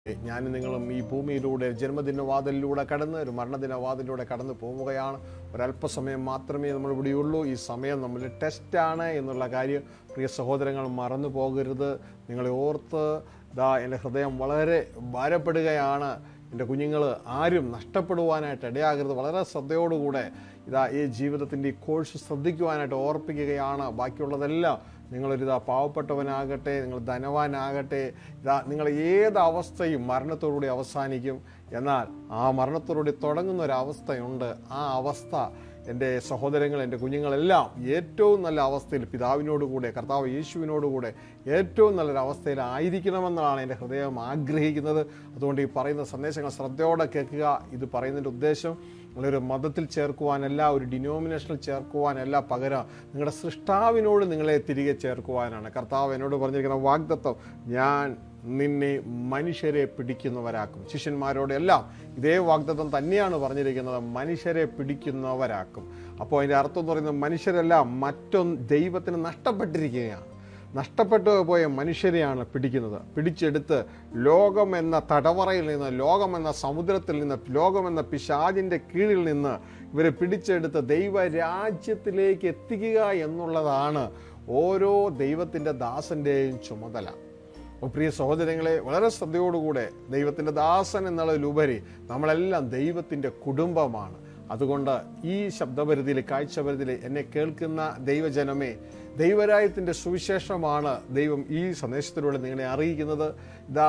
ഞാനും നിങ്ങളും ഈ ഭൂമിയിലൂടെ ജന്മദിനവാതിലൂടെ കടന്ന് ഒരു മരണദിനവാതിലൂടെ കടന്നു പോവുകയാണ് ഒരല്പസമയം മാത്രമേ നമ്മൾ ഇവിടെയുള്ളൂ ഈ സമയം നമ്മൾ ടെസ്റ്റാണ് എന്നുള്ള കാര്യം പ്രിയ സഹോദരങ്ങൾ മറന്നു പോകരുത് നിങ്ങളെ ഓർത്ത് ഇതാ എൻ്റെ ഹൃദയം വളരെ ഭാരപ്പെടുകയാണ് എൻ്റെ കുഞ്ഞുങ്ങൾ ആരും നഷ്ടപ്പെടുവാനായിട്ട് ഇടയാകരുത് വളരെ ശ്രദ്ധയോടുകൂടെ ഇതാ ഈ ജീവിതത്തിൻ്റെ ഈ കോഴ്സ് ശ്രദ്ധിക്കുവാനായിട്ട് ഓർപ്പിക്കുകയാണ് ബാക്കിയുള്ളതെല്ലാം നിങ്ങളൊരിതാ പാവപ്പെട്ടവനാകട്ടെ നിങ്ങൾ ധനവാനാകട്ടെ ഇതാ നിങ്ങൾ ഏത് അവസ്ഥയും മരണത്തോടുകൂടി അവസാനിക്കും എന്നാൽ ആ മരണത്തോടുകൂടി തുടങ്ങുന്ന ഒരു അവസ്ഥയുണ്ട് ആ അവസ്ഥ എൻ്റെ സഹോദരങ്ങൾ എൻ്റെ കുഞ്ഞുങ്ങളെല്ലാം ഏറ്റവും നല്ല അവസ്ഥയിൽ പിതാവിനോടുകൂടെ കർത്താവ് യേശുവിനോടുകൂടെ ഏറ്റവും നല്ലൊരു അവസ്ഥയിലായിരിക്കണമെന്നാണ് എൻ്റെ ഹൃദയം ആഗ്രഹിക്കുന്നത് അതുകൊണ്ട് ഈ പറയുന്ന സന്ദേശങ്ങൾ ശ്രദ്ധയോടെ കേൾക്കുക ഇത് പറയുന്നതിൻ്റെ ഉദ്ദേശം നിങ്ങളൊരു മതത്തിൽ ചേർക്കുവാനല്ല ഒരു ഡിനോമിനേഷനിൽ ചേർക്കുവാനല്ല പകരം നിങ്ങളുടെ സൃഷ്ടാവിനോട് നിങ്ങളെ തിരികെ ചേർക്കുവാനാണ് കർത്താവ് എന്നോട് പറഞ്ഞിരിക്കുന്ന വാഗ്ദത്വം ഞാൻ നിന്നെ മനുഷ്യരെ പിടിക്കുന്നവരാക്കും ശിഷ്യന്മാരോട് എല്ലാം ഇതേ വാഗ്ദത്വം തന്നെയാണ് പറഞ്ഞിരിക്കുന്നത് മനുഷ്യരെ പിടിക്കുന്നവരാക്കും അപ്പോൾ അതിൻ്റെ അർത്ഥം എന്ന് പറയുന്നത് മനുഷ്യരെല്ലാം മറ്റൊന്ന് ദൈവത്തിന് നഷ്ടപ്പെട്ടിരിക്കുകയാണ് നഷ്ടപ്പെട്ടു പോയ മനുഷ്യരെയാണ് പിടിക്കുന്നത് പിടിച്ചെടുത്ത് ലോകം എന്ന തടവറയിൽ നിന്ന് ലോകം എന്ന സമുദ്രത്തിൽ നിന്ന് ലോകം എന്ന പിശാചിൻ്റെ കീഴിൽ നിന്ന് ഇവരെ പിടിച്ചെടുത്ത് ദൈവരാജ്യത്തിലേക്ക് എത്തിക്കുക എന്നുള്ളതാണ് ഓരോ ദൈവത്തിൻ്റെ ദാസൻ്റെയും ചുമതല അപ്പോൾ പ്രിയ സഹോദരങ്ങളെ വളരെ ശ്രദ്ധയോടുകൂടെ ദൈവത്തിൻ്റെ ദാസൻ എന്നുള്ളതിലുപരി നമ്മളെല്ലാം ദൈവത്തിൻ്റെ കുടുംബമാണ് അതുകൊണ്ട് ഈ ശബ്ദപരിധിയിൽ കാഴ്ചപരിധിയിൽ എന്നെ കേൾക്കുന്ന ദൈവജനമേ ദൈവരായത്തിൻ്റെ സുവിശേഷമാണ് ദൈവം ഈ സന്ദേശത്തിലൂടെ നിങ്ങളെ അറിയിക്കുന്നത് ഇതാ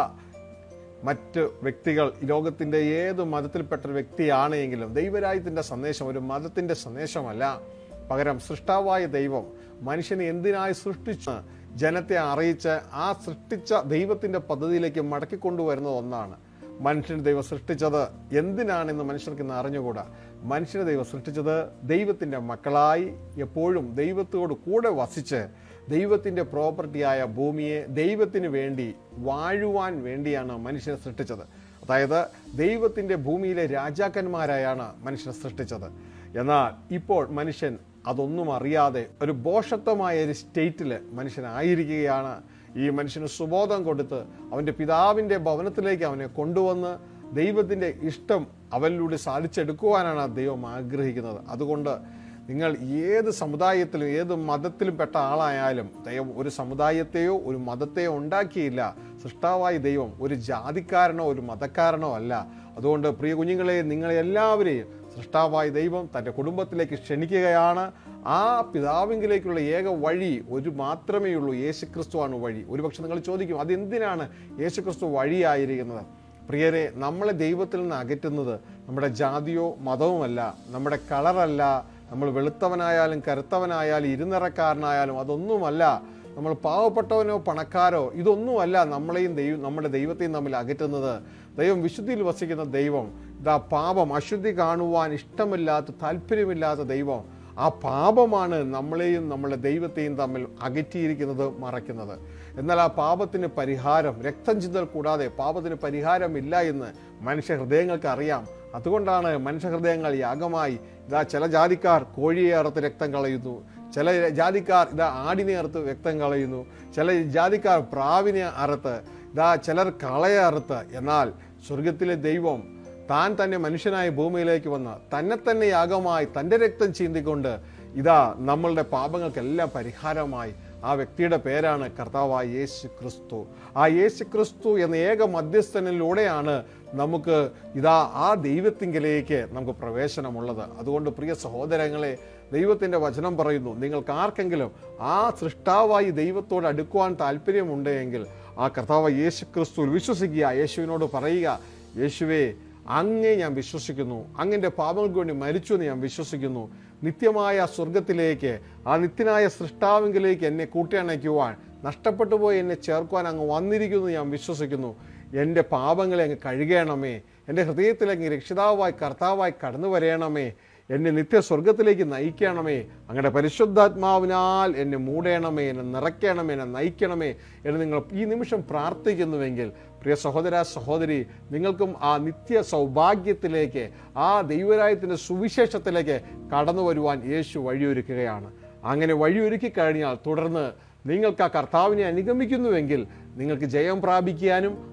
മറ്റ് വ്യക്തികൾ ഈ ലോകത്തിൻ്റെ ഏത് മതത്തിൽപ്പെട്ട ഒരു വ്യക്തിയാണെങ്കിലും ദൈവരായത്തിൻ്റെ സന്ദേശം ഒരു മതത്തിൻ്റെ സന്ദേശമല്ല പകരം സൃഷ്ടാവായ ദൈവം മനുഷ്യനെ എന്തിനായി സൃഷ്ടിച്ച് ജനത്തെ അറിയിച്ച് ആ സൃഷ്ടിച്ച ദൈവത്തിൻ്റെ പദ്ധതിയിലേക്ക് മടക്കിക്കൊണ്ടുവരുന്ന ഒന്നാണ് മനുഷ്യന് ദൈവം സൃഷ്ടിച്ചത് എന്തിനാണെന്ന് മനുഷ്യർക്ക് ഇന്ന് അറിഞ്ഞുകൂടാ മനുഷ്യനെ ദൈവം സൃഷ്ടിച്ചത് ദൈവത്തിൻ്റെ മക്കളായി എപ്പോഴും ദൈവത്തോട് കൂടെ വസിച്ച് ദൈവത്തിൻ്റെ പ്രോപ്പർട്ടിയായ ഭൂമിയെ ദൈവത്തിന് വേണ്ടി വാഴുവാൻ വേണ്ടിയാണ് മനുഷ്യനെ സൃഷ്ടിച്ചത് അതായത് ദൈവത്തിൻ്റെ ഭൂമിയിലെ രാജാക്കന്മാരായാണ് മനുഷ്യനെ സൃഷ്ടിച്ചത് എന്നാൽ ഇപ്പോൾ മനുഷ്യൻ അതൊന്നും അറിയാതെ ഒരു ബോഷത്വമായ ഒരു സ്റ്റേറ്റിൽ മനുഷ്യനായിരിക്കുകയാണ് ഈ മനുഷ്യന് സുബോധം കൊടുത്ത് അവൻ്റെ പിതാവിൻ്റെ ഭവനത്തിലേക്ക് അവനെ കൊണ്ടുവന്ന് ദൈവത്തിൻ്റെ ഇഷ്ടം അവനിലൂടെ സാധിച്ചെടുക്കുവാനാണ് ദൈവം ആഗ്രഹിക്കുന്നത് അതുകൊണ്ട് നിങ്ങൾ ഏത് സമുദായത്തിലും ഏത് മതത്തിലും പെട്ട ആളായാലും ദൈവം ഒരു സമുദായത്തെയോ ഒരു മതത്തെയോ ഉണ്ടാക്കിയില്ല സൃഷ്ടാവായ ദൈവം ഒരു ജാതിക്കാരനോ ഒരു മതക്കാരനോ അല്ല അതുകൊണ്ട് പ്രിയ കുഞ്ഞുങ്ങളെ നിങ്ങളെ എല്ലാവരെയും സൃഷ്ടാവായ ദൈവം തൻ്റെ കുടുംബത്തിലേക്ക് ക്ഷണിക്കുകയാണ് ആ പിതാവിങ്കിലേക്കുള്ള ഏക വഴി ഒരു മാത്രമേ ഉള്ളൂ യേശുക്രിസ്തുവാണ് വഴി ഒരുപക്ഷെ നിങ്ങൾ ചോദിക്കും അതെന്തിനാണ് യേശുക്രിസ്തു വഴിയായിരിക്കുന്നത് പ്രിയരെ നമ്മളെ ദൈവത്തിൽ നിന്ന് അകറ്റുന്നത് നമ്മുടെ ജാതിയോ മതവുമല്ല നമ്മുടെ കളറല്ല നമ്മൾ വെളുത്തവനായാലും കറുത്തവനായാലും ഇരുനിറക്കാരനായാലും അതൊന്നുമല്ല നമ്മൾ പാവപ്പെട്ടവനോ പണക്കാരോ ഇതൊന്നുമല്ല നമ്മളെയും ദൈവം നമ്മുടെ ദൈവത്തെയും തമ്മിൽ അകറ്റുന്നത് ദൈവം വിശുദ്ധിയിൽ വസിക്കുന്ന ദൈവം ഇതാ പാപം അശുദ്ധി കാണുവാൻ ഇഷ്ടമില്ലാത്ത താല്പര്യമില്ലാത്ത ദൈവം ആ പാപമാണ് നമ്മളെയും നമ്മുടെ ദൈവത്തെയും തമ്മിൽ അകറ്റിയിരിക്കുന്നത് മറയ്ക്കുന്നത് എന്നാൽ ആ പാപത്തിന് പരിഹാരം രക്തം ചിന്തൽ കൂടാതെ പാപത്തിന് പരിഹാരമില്ല എന്ന് മനുഷ്യ ഹൃദയങ്ങൾക്ക് അറിയാം അതുകൊണ്ടാണ് മനുഷ്യ ഹൃദയങ്ങൾ യാഗമായി ഇതാ ചില ജാതിക്കാർ കോഴിയെ അറുത്ത് രക്തം കളയുന്നു ചില ജാതിക്കാർ ഇതാ ആടിനെ അറുത്ത് രക്തം കളയുന്നു ചില ജാതിക്കാർ പ്രാവിനെ അറുത്ത് ഇതാ ചിലർ കളയെ അറുത്ത് എന്നാൽ സ്വർഗത്തിലെ ദൈവം താൻ തന്നെ മനുഷ്യനായ ഭൂമിയിലേക്ക് വന്ന് തന്നെ തന്നെ യാഗമായി തൻ്റെ രക്തം ചീന്തിക്കൊണ്ട് ഇതാ നമ്മളുടെ പാപങ്ങൾക്കെല്ലാം പരിഹാരമായി ആ വ്യക്തിയുടെ പേരാണ് കർത്താവായ യേശു ക്രിസ്തു ആ യേശു ക്രിസ്തു എന്ന ഏക മധ്യസ്ഥനിലൂടെയാണ് നമുക്ക് ഇതാ ആ ദൈവത്തിങ്കിലേക്ക് നമുക്ക് പ്രവേശനമുള്ളത് അതുകൊണ്ട് പ്രിയ സഹോദരങ്ങളെ ദൈവത്തിൻ്റെ വചനം പറയുന്നു നിങ്ങൾക്ക് ആർക്കെങ്കിലും ആ സൃഷ്ടാവായി ദൈവത്തോട് അടുക്കുവാൻ താല്പര്യമുണ്ടെങ്കിൽ ആ കർത്താവ് യേശു ക്രിസ്തുവിൽ വിശ്വസിക്കുക യേശുവിനോട് പറയുക യേശുവേ അങ്ങേ ഞാൻ വിശ്വസിക്കുന്നു അങ്ങൻ്റെ പാപങ്ങൾക്ക് വേണ്ടി മരിച്ചു എന്ന് ഞാൻ വിശ്വസിക്കുന്നു നിത്യമായ സ്വർഗത്തിലേക്ക് ആ നിത്യനായ സൃഷ്ടാവിങ്കിലേക്ക് എന്നെ കൂട്ടിയണയ്ക്കുവാൻ നഷ്ടപ്പെട്ടു പോയി എന്നെ ചേർക്കുവാൻ അങ്ങ് വന്നിരിക്കുന്നു ഞാൻ വിശ്വസിക്കുന്നു എൻ്റെ പാപങ്ങളെ അങ്ങ് കഴുകണമേ എൻ്റെ ഹൃദയത്തിലേക്ക് രക്ഷിതാവായി കർത്താവായി കടന്നു വരയണമേ എന്നെ നിത്യ സ്വർഗത്തിലേക്ക് നയിക്കണമേ അങ്ങയുടെ പരിശുദ്ധാത്മാവിനാൽ എന്നെ മൂടണമേ എന്നെ നിറയ്ക്കണമേ എന്നെ നയിക്കണമേ എന്ന് നിങ്ങൾ ഈ നിമിഷം പ്രാർത്ഥിക്കുന്നുവെങ്കിൽ പ്രിയ സഹോദര സഹോദരി നിങ്ങൾക്കും ആ നിത്യ സൗഭാഗ്യത്തിലേക്ക് ആ ദൈവരായത്തിൻ്റെ സുവിശേഷത്തിലേക്ക് കടന്നു വരുവാൻ യേശു വഴിയൊരുക്കുകയാണ് അങ്ങനെ വഴിയൊരുക്കി കഴിഞ്ഞാൽ തുടർന്ന് നിങ്ങൾക്ക് ആ കർത്താവിനെ അനുഗമിക്കുന്നുവെങ്കിൽ നിങ്ങൾക്ക് ജയം പ്രാപിക്കാനും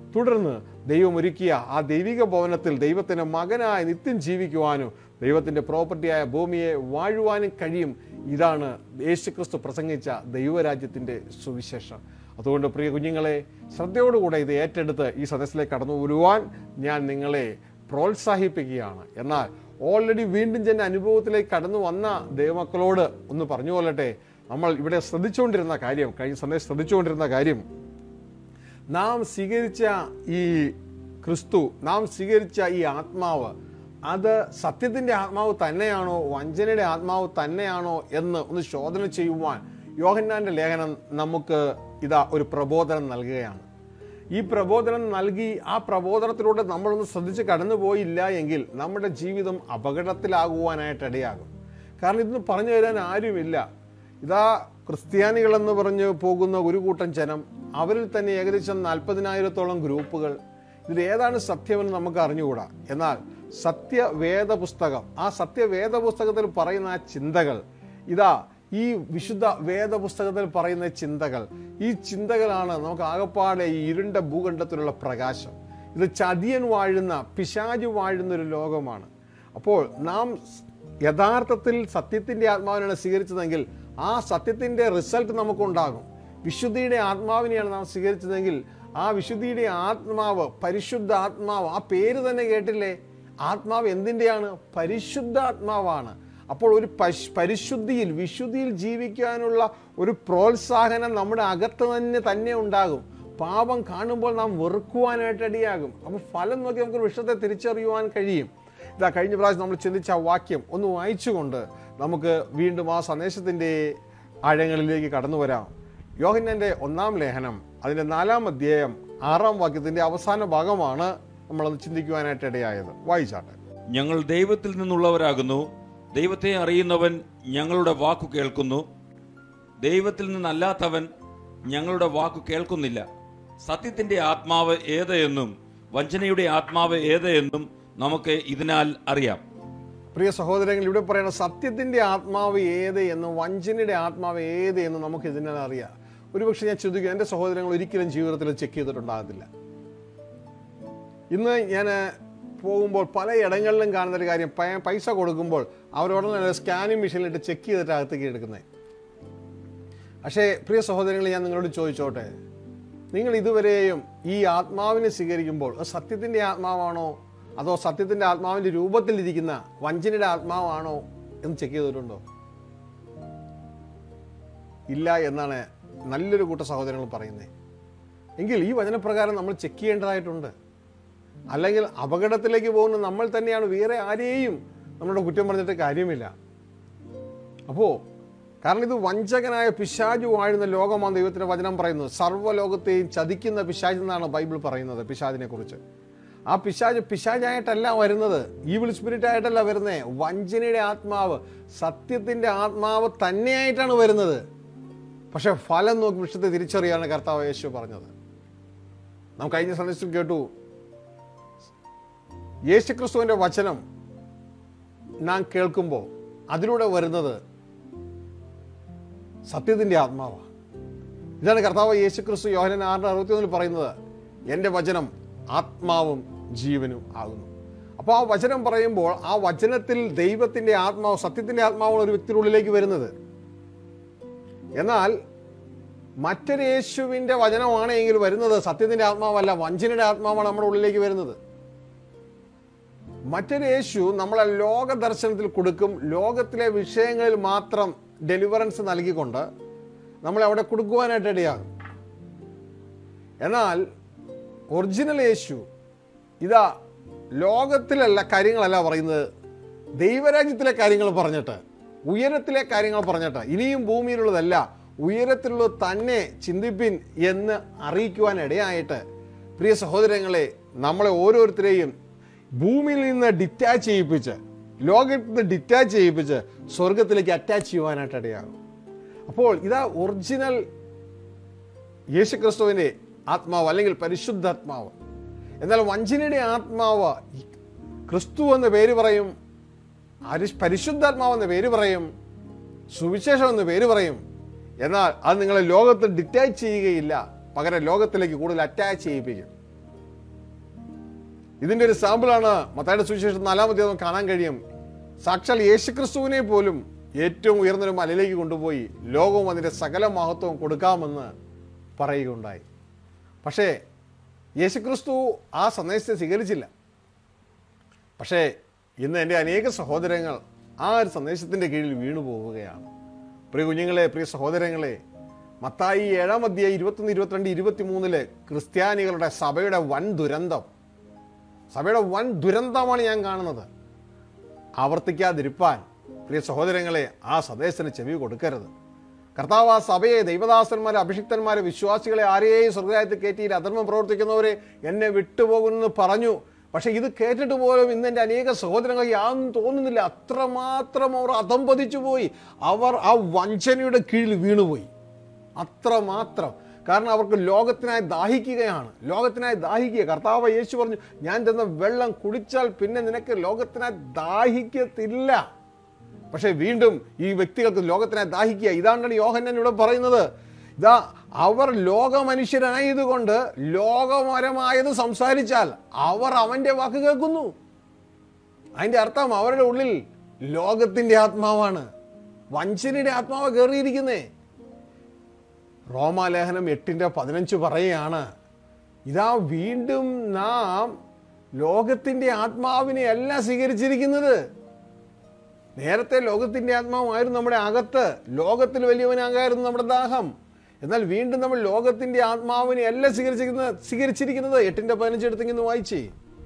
തുടർന്ന് ദൈവം ഒരുക്കിയ ആ ദൈവിക ഭവനത്തിൽ ദൈവത്തിൻ്റെ മകനായി നിത്യം ജീവിക്കുവാനും ദൈവത്തിൻ്റെ പ്രോപ്പർട്ടിയായ ഭൂമിയെ വാഴുവാനും കഴിയും ഇതാണ് യേശുക്രിസ്തു പ്രസംഗിച്ച ദൈവരാജ്യത്തിൻ്റെ സുവിശേഷം അതുകൊണ്ട് പ്രിയ കുഞ്ഞുങ്ങളെ ശ്രദ്ധയോടുകൂടെ ഇത് ഏറ്റെടുത്ത് ഈ സദസ്സിലേക്ക് കടന്നു വരുവാൻ ഞാൻ നിങ്ങളെ പ്രോത്സാഹിപ്പിക്കുകയാണ് എന്നാൽ ഓൾറെഡി വീണ്ടും ജന അനുഭവത്തിലേക്ക് കടന്നു വന്ന ദൈവമക്കളോട് ഒന്ന് പറഞ്ഞു കൊള്ളട്ടെ നമ്മൾ ഇവിടെ ശ്രദ്ധിച്ചുകൊണ്ടിരുന്ന കാര്യം കഴിഞ്ഞ സന്ദേശം ശ്രദ്ധിച്ചുകൊണ്ടിരുന്ന കാര്യം നാം സ്വീകരിച്ച ഈ ക്രിസ്തു നാം സ്വീകരിച്ച ഈ ആത്മാവ് അത് സത്യത്തിന്റെ ആത്മാവ് തന്നെയാണോ വഞ്ചനയുടെ ആത്മാവ് തന്നെയാണോ എന്ന് ഒന്ന് ശോധന ചെയ്യുവാൻ യോഹന്നാന്റെ ലേഖനം നമുക്ക് ഇതാ ഒരു പ്രബോധനം നൽകുകയാണ് ഈ പ്രബോധനം നൽകി ആ പ്രബോധനത്തിലൂടെ നമ്മളൊന്ന് ശ്രദ്ധിച്ച് കടന്നുപോയില്ല എങ്കിൽ നമ്മുടെ ജീവിതം അപകടത്തിലാകുവാനായിട്ട് ഇടയാകും കാരണം ഇതൊന്നും പറഞ്ഞു തരാൻ ആരുമില്ല ഇതാ ക്രിസ്ത്യാനികളെന്ന് പറഞ്ഞ് പോകുന്ന ഒരു കൂട്ടം ജനം അവരിൽ തന്നെ ഏകദേശം നാൽപ്പതിനായിരത്തോളം ഗ്രൂപ്പുകൾ ഇതിൽ ഏതാണ് സത്യമെന്ന് നമുക്ക് അറിഞ്ഞുകൂടാ എന്നാൽ സത്യവേദ പുസ്തകം ആ സത്യവേദ പുസ്തകത്തിൽ പറയുന്ന ആ ചിന്തകൾ ഇതാ ഈ വിശുദ്ധ വേദപുസ്തകത്തിൽ പറയുന്ന ചിന്തകൾ ഈ ചിന്തകളാണ് നമുക്ക് ആകപ്പാടെ ഈ ഇരുണ്ട ഭൂഖണ്ഡത്തിലുള്ള പ്രകാശം ഇത് ചതിയൻ വാഴുന്ന പിശാജ് വാഴുന്ന ഒരു ലോകമാണ് അപ്പോൾ നാം യഥാർത്ഥത്തിൽ സത്യത്തിന്റെ ആത്മാവിനാണ് സ്വീകരിച്ചതെങ്കിൽ ആ സത്യത്തിന്റെ റിസൾട്ട് നമുക്കുണ്ടാകും വിശുദ്ധിയുടെ ആത്മാവിനെയാണ് നാം സ്വീകരിച്ചതെങ്കിൽ ആ വിശുദ്ധിയുടെ ആത്മാവ് പരിശുദ്ധ ആത്മാവ് ആ പേര് തന്നെ കേട്ടില്ലേ ആത്മാവ് എന്തിൻ്റെയാണ് പരിശുദ്ധാത്മാവാണ് അപ്പോൾ ഒരു പശ് പരിശുദ്ധിയിൽ വിശുദ്ധിയിൽ ജീവിക്കാനുള്ള ഒരു പ്രോത്സാഹനം നമ്മുടെ അകത്ത് തന്നെ തന്നെ ഉണ്ടാകും പാപം കാണുമ്പോൾ നാം വെറുക്കുവാനായിട്ട് ഇടയാകും അപ്പോൾ ഫലം നോക്കി നമുക്ക് വിഷയത്തെ തിരിച്ചറിയുവാൻ കഴിയും ഇതാ കഴിഞ്ഞ പ്രാവശ്യം നമ്മൾ ചിന്തിച്ച ആ വാക്യം ഒന്ന് വായിച്ചുകൊണ്ട് നമുക്ക് വീണ്ടും ആ സന്ദേശത്തിൻ്റെ ആഴങ്ങളിലേക്ക് കടന്നു വരാം യോഹന്നൻ്റെ ഒന്നാം ലേഖനം അതിൻ്റെ നാലാം അധ്യായം ആറാം വാക്യത്തിൻ്റെ അവസാന ഭാഗമാണ് നമ്മളത് ചിന്തിക്കുവാനായിട്ട് ഇടയായത് വായിച്ചാട്ടെ ഞങ്ങൾ ദൈവത്തിൽ നിന്നുള്ളവരാകുന്നു ദൈവത്തെ അറിയുന്നവൻ ഞങ്ങളുടെ വാക്കു കേൾക്കുന്നു ദൈവത്തിൽ നിന്നല്ലാത്തവൻ ഞങ്ങളുടെ വാക്കു കേൾക്കുന്നില്ല സത്യത്തിന്റെ ആത്മാവ് ഏത് എന്നും വഞ്ചനയുടെ ആത്മാവ് ഏത് എന്നും നമുക്ക് ഇതിനാൽ അറിയാം പ്രിയ സഹോദരങ്ങൾ ഇവിടെ പറയുന്ന സത്യത്തിന്റെ ആത്മാവ് ഏത് എന്ന് വഞ്ചനയുടെ ആത്മാവ് ഏത് എന്ന് നമുക്ക് ഇതിനാൽ അറിയാം ഒരുപക്ഷെ ഞാൻ ചോദിക്കും എൻ്റെ സഹോദരങ്ങൾ ഒരിക്കലും ജീവിതത്തിൽ ചെക്ക് ചെയ്തിട്ടുണ്ടാകത്തില്ല ഇന്ന് ഞാൻ പോകുമ്പോൾ പല ഇടങ്ങളിലും കാണുന്ന ഒരു കാര്യം പൈ- പൈസ കൊടുക്കുമ്പോൾ അവരോടനെ സ്കാനിങ് മെഷീനിലിട്ട് ചെക്ക് ചെയ്തിട്ട് അകത്തേക്ക് എടുക്കുന്നത് പക്ഷേ പ്രിയ സഹോദരങ്ങൾ ഞാൻ നിങ്ങളോട് ചോദിച്ചോട്ടെ നിങ്ങൾ ഇതുവരെയും ഈ ആത്മാവിനെ സ്വീകരിക്കുമ്പോൾ അത് സത്യത്തിന്റെ ആത്മാവാണോ അതോ സത്യത്തിന്റെ ആത്മാവിന്റെ രൂപത്തിലിരിക്കുന്ന വഞ്ചനയുടെ ആത്മാവാണോ എന്ന് ചെക്ക് ചെയ്തിട്ടുണ്ടോ ഇല്ല എന്നാണ് നല്ലൊരു കൂട്ട സഹോദരങ്ങൾ പറയുന്നത് എങ്കിൽ ഈ വചനപ്രകാരം നമ്മൾ ചെക്ക് ചെയ്യേണ്ടതായിട്ടുണ്ട് അല്ലെങ്കിൽ അപകടത്തിലേക്ക് പോകുന്ന നമ്മൾ തന്നെയാണ് വേറെ ആരെയും നമ്മുടെ കുറ്റം പറഞ്ഞിട്ട് കാര്യമില്ല അപ്പോൾ കാരണം ഇത് വഞ്ചകനായ പിശാജ് വാഴുന്ന ലോകമാണ് ദൈവത്തിന്റെ വചനം പറയുന്നത് സർവ്വലോകത്തെയും ചതിക്കുന്ന പിശാജ് എന്നാണ് ബൈബിൾ പറയുന്നത് പിശാജിനെ കുറിച്ച് ആ പിശാജ് പിശാജായിട്ടല്ല വരുന്നത് ഈവിൾ സ്പിരിറ്റ് ആയിട്ടല്ല വരുന്നത് വഞ്ചനയുടെ ആത്മാവ് സത്യത്തിന്റെ ആത്മാവ് തന്നെയായിട്ടാണ് വരുന്നത് പക്ഷെ ഫലം നോക്കി വിഷയത്തെ തിരിച്ചറിയാണ് കർത്താവ് യേശു പറഞ്ഞത് നാം കഴിഞ്ഞ സന്ദേശത്തിൽ കേട്ടു യേശുക്രിസ്തുവിന്റെ വചനം നാം കേൾക്കുമ്പോൾ അതിലൂടെ വരുന്നത് സത്യത്തിന്റെ ആത്മാവാണ് ഇതാണ് കർത്താവ് യേശുക്രിസ്തു യോഹനൻ ആറിന് അറുപത്തിയൊന്നിൽ പറയുന്നത് എൻ്റെ വചനം ആത്മാവും ജീവനും ആകുന്നു അപ്പോൾ ആ വചനം പറയുമ്പോൾ ആ വചനത്തിൽ ദൈവത്തിന്റെ ആത്മാവ് സത്യത്തിന്റെ ആത്മാവാണ് ഒരു വ്യക്തിയുടെ ഉള്ളിലേക്ക് വരുന്നത് എന്നാൽ മറ്റൊരു യേശുവിന്റെ വചനമാണ് എങ്കിൽ വരുന്നത് സത്യത്തിന്റെ ആത്മാവല്ല വഞ്ചനയുടെ ആത്മാവാണ് നമ്മുടെ ഉള്ളിലേക്ക് വരുന്നത് മറ്റൊരു യേശു നമ്മളെ ലോക ദർശനത്തിൽ കൊടുക്കും ലോകത്തിലെ വിഷയങ്ങളിൽ മാത്രം ഡെലിവറൻസ് നൽകിക്കൊണ്ട് നമ്മളെ അവിടെ കൊടുക്കുവാനായിട്ട് ഇടയാകും എന്നാൽ ഒറിജിനൽ യേശു ഇതാ ലോകത്തിലല്ല കാര്യങ്ങളല്ല പറയുന്നത് ദൈവരാജ്യത്തിലെ കാര്യങ്ങൾ പറഞ്ഞിട്ട് ഉയരത്തിലെ കാര്യങ്ങൾ പറഞ്ഞിട്ട് ഇനിയും ഭൂമിയിലുള്ളതല്ല ഉയരത്തിലുള്ളത് തന്നെ ചിന്തിപ്പിൻ എന്ന് അറിയിക്കുവാൻ ഇടയായിട്ട് പ്രിയ സഹോദരങ്ങളെ നമ്മളെ ഓരോരുത്തരെയും ഭൂമിയിൽ നിന്ന് ഡിറ്റാച്ച് ചെയ്യിപ്പിച്ച് ലോകത്തിൽ നിന്ന് ഡിറ്റാച്ച് ചെയ്യിപ്പിച്ച് സ്വർഗത്തിലേക്ക് അറ്റാച്ച് ചെയ്യുവാനായിട്ട് ഇടയാകും അപ്പോൾ ഇതാ ഒറിജിനൽ യേശുക്രിസ്തുവിന്റെ ആത്മാവ് അല്ലെങ്കിൽ പരിശുദ്ധാത്മാവ് എന്നാൽ വഞ്ചനയുടെ ആത്മാവ് ഈ ക്രിസ്തു എന്ന പേര് പറയും അരി- പരിശുദ്ധാത്മാവ് എന്ന പേര് പറയും സുവിശേഷം എന്ന പേര് പറയും എന്നാൽ അത് നിങ്ങളെ ലോകത്തിൽ ഡിറ്റാച്ച് ചെയ്യുകയില്ല പകരം ലോകത്തിലേക്ക് കൂടുതൽ അറ്റാച്ച് ചെയ്യിപ്പിക്കും ഇതിന്റെ ഒരു സാമ്പിളാണ് മത്തായുടെ സുവിശേഷം നാലാമത്തെ നമുക്ക് കാണാൻ കഴിയും സാക്ഷാൽ യേശുക്രിസ്തുവിനെ പോലും ഏറ്റവും ഉയർന്നൊരു മലയിലേക്ക് കൊണ്ടുപോയി ലോകവും അതിന്റെ സകല മഹത്വവും കൊടുക്കാമെന്ന് പറയുകയുണ്ടായി പക്ഷേ യേശുക്രിസ്തു ആ സന്ദേശത്തെ സ്വീകരിച്ചില്ല പക്ഷേ ഇന്ന് എൻ്റെ അനേക സഹോദരങ്ങൾ ആ ഒരു സന്ദേശത്തിൻ്റെ കീഴിൽ വീണു പോവുകയാണ് പ്രിയ കുഞ്ഞുങ്ങളെ പ്രിയ സഹോദരങ്ങളെ മത്തായി ഏഴാം അധ്യായം ഇരുപത്തൊന്ന് ഇരുപത്തിരണ്ട് ഇരുപത്തി മൂന്നില് ക്രിസ്ത്യാനികളുടെ സഭയുടെ വൻ ദുരന്തം സഭയുടെ വൻ ദുരന്തമാണ് ഞാൻ കാണുന്നത് ആവർത്തിക്കാതിരിപ്പാൻ പ്രിയ സഹോദരങ്ങളെ ആ സന്ദേശത്തിന് ചെവി കൊടുക്കരുത് കർത്താവ് ആ സഭയെ ദൈവദാസന്മാരെ അഭിഷിക്തന്മാരെ വിശ്വാസികളെ ആരെയും സ്വർഗരാജ്യത്തിൽ കയറ്റിയിൽ അധർമ്മം പ്രവർത്തിക്കുന്നവരെ എന്നെ വിട്ടുപോകുമെന്ന് പറഞ്ഞു പക്ഷെ ഇത് കേട്ടിട്ട് പോലും ഇന്ന് എൻ്റെ അനേക സഹോദരങ്ങൾ യാതൊന്നും തോന്നുന്നില്ല അത്രമാത്രം അവർ അധംപതിച്ചു പോയി അവർ ആ വഞ്ചനയുടെ കീഴിൽ വീണുപോയി അത്രമാത്രം കാരണം അവർക്ക് ലോകത്തിനായി ദാഹിക്കുകയാണ് ലോകത്തിനായി ദാഹിക്കുക കർത്താവ് യേശു പറഞ്ഞു ഞാൻ തന്ന വെള്ളം കുടിച്ചാൽ പിന്നെ നിനക്ക് ലോകത്തിനായി ദാഹിക്കത്തില്ല പക്ഷേ വീണ്ടും ഈ വ്യക്തികൾക്ക് ലോകത്തിനായി ദാഹിക്കുക ഇതാണ്ടാണ് യോഹന്നൻ ഇവിടെ പറയുന്നത് ഇതാ അവർ ലോകമനുഷ്യരായതുകൊണ്ട് ലോകപരമായത് സംസാരിച്ചാൽ അവർ അവന്റെ വാക്ക് കേൾക്കുന്നു അതിന്റെ അർത്ഥം അവരുടെ ഉള്ളിൽ ലോകത്തിന്റെ ആത്മാവാണ് വഞ്ചനയുടെ ആത്മാവ് കയറിയിരിക്കുന്നേ റോമാലേഖനം എട്ടിന്റെ പതിനഞ്ച് പറയുകയാണ് ഇതാ വീണ്ടും നാം ലോകത്തിന്റെ ആത്മാവിനെ അല്ല സ്വീകരിച്ചിരിക്കുന്നത് നേരത്തെ ലോകത്തിന്റെ ആത്മാവായിരുന്നു നമ്മുടെ അകത്ത് ലോകത്തിൽ വലിയവനാകായിരുന്നു നമ്മുടെ ദാഹം എന്നാൽ വീണ്ടും നമ്മൾ ലോകത്തിന്റെ ആത്മാവിനെ അല്ല സ്വീകരിച്ചിരിക്കുന്നത് സ്വീകരിച്ചിരിക്കുന്നത് എട്ടിന്റെ പതിനഞ്ച് എടുത്തെങ്കിൽ വായിച്ചേ